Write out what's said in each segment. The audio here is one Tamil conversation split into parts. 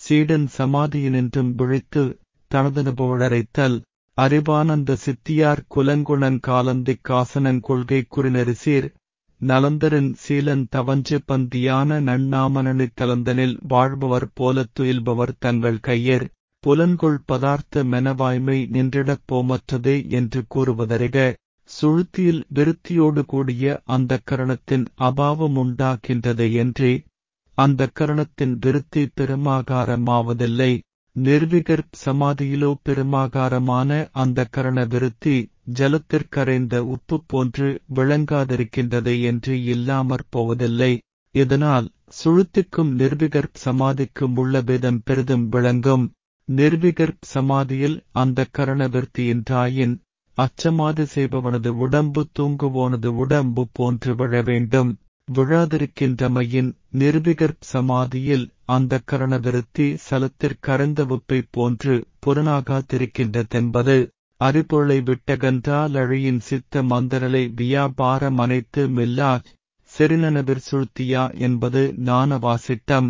சீடன் சமாதியினின்றும் விழித்து தனதனுபவழரைத்தல் அறிவானந்த சித்தியார் குலங்குணன் காலந்திக் காசனங் கொள்கை குறிநெரிசீர் நலந்தரின் சீலன் தவஞ்சு பந்தியான நண்ணாமனனித் தலந்தனில் வாழ்பவர் போலத் துயில்பவர் தங்கள் கையர் புலன்கொள் பதார்த்த மெனவாய்மை நின்றிடப் போமற்றதே என்று கூறுவதறிக சுழுத்தியில் விருத்தியோடு கூடிய அந்தக் கரணத்தின் அபாவம் உண்டாகின்றதை என்றே அந்தக் கரணத்தின் விருத்தி பெருமாகாரமாவதில்லை நிர்விகர் சமாதியிலோ பெருமாகாரமான அந்த கரண விருத்தி ஜலத்திற்கரைந்த உப்பு போன்று விளங்காதிருக்கின்றதை என்று இல்லாமற் போவதில்லை இதனால் சுழுத்திக்கும் நிர்விகர் சமாதிக்கும் உள்ள பேதம் பெரிதும் விளங்கும் நிர்விகர் சமாதியில் அந்த கரண விருத்தியின்றாயின் அச்சமாதி செய்பவனது உடம்பு தூங்குவோனது உடம்பு போன்று விழ வேண்டும் விழாதிருக்கின்றமையின் நிர்விகர் சமாதியில் அந்த கரண விருத்தி சலத்திற்கரைந்த உப்பைப் போன்று புலனாகாதிருக்கின்றதென்பது அறிபொருளை விட்டகன்றால் அழியின் சித்த மந்தரலை வியாபாரம் அனைத்து மில்லா செறிநனவிற் சுழ்த்தியா என்பது ஞானவாசிட்டம்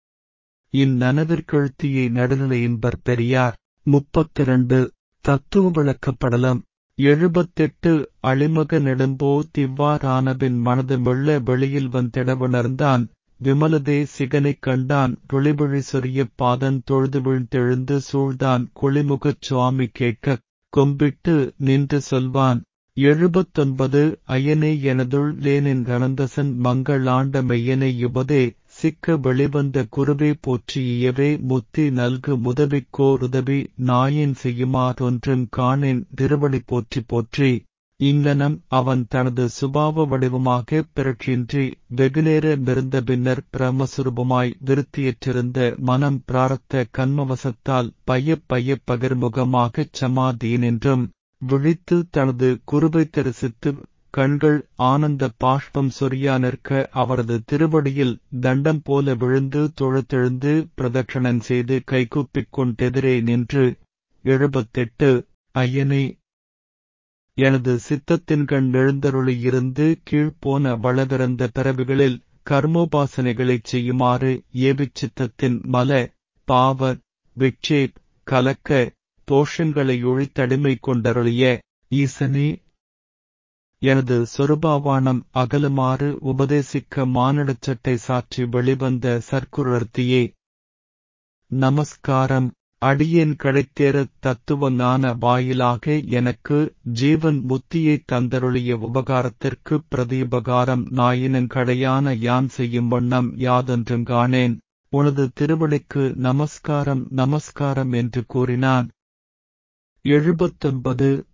இந்நனவிற்கெழுத்தியை நடுநிலையின்பர் பெரியார் முப்பத்திரண்டு தத்துவ விளக்கப்படலம் எழுபத்தெட்டு அழிமக நெடும்போ திவ்வாறானபின் மனது வெள்ள வெளியில் வந்திடவுணர்ந்தான் விமலதே சிகனைக் கண்டான் விழிவிழி சொரியப் பாதன் தொழுது வீழ்ந்தெழுந்து சூழ்ந்தான் குளிமுகச் சுவாமி கேட்கக் கொம்பிட்டு நின்று சொல்வான் எழுபத்தொன்பது அயனே எனதுள் லேனின் கணந்தசன் மங்களாண்ட மெய்யனை யுபதே சிக்க வெளிவந்த குருவே போற்றியவே முத்தி நல்கு முதவிக்கோருதவி நாயின் செய்யுமாறொன்றும் காணேன் திருவடி போற்றி போற்றி இங்கனம் அவன் தனது சுபாவ வடிவமாக பிறக்கின்றி வெகுநேர மிருந்த பின்னர் பிரமசுரூபமாய் விருத்தியற்றிருந்த மனம் பிராரத்த கண்மவசத்தால் பையப் பையப் பகிர்முகமாகச் சமாதியினின்றும் விழித்து தனது குருவை தரிசித்து கண்கள் ஆனந்த பாஷ்பம் சொரியா நிற்க அவரது திருவடியில் தண்டம் போல விழுந்து தொழுத்தெழுந்து பிரதட்சணன் செய்து கைகூப்பிக் கொண்டெதிரே நின்று எழுபத்தெட்டு ஐயனே எனது சித்தத்தின்கண் எழுந்தருளியிருந்து கீழ்ப்போன வளவிறந்த பிறவிகளில் கர்மோபாசனைகளைச் செய்யுமாறு ஏவிச்சித்தத்தின் மல பாவ விக்ஷேப் கலக்க தோஷங்களை ஒழித்தடிமை கொண்டருளிய ஈசனே எனது சொருபாவானம் அகலுமாறு உபதேசிக்க மானிடச்சட்டை சாற்றி வெளிவந்த சர்க்குரர்த்தியே நமஸ்காரம் அடியேன் கடைத்தேறத் தத்துவ ஞான வாயிலாக எனக்கு ஜீவன் முத்தியைத் தந்தருளிய உபகாரத்திற்கு பிரதியுபகாரம் நாயினங்கடையான யான் செய்யும் வண்ணம் யாதொன்றும் காணேன் உனது திருவடிக்கு நமஸ்காரம் நமஸ்காரம் என்று கூறினான் எழுபத்தொன்பது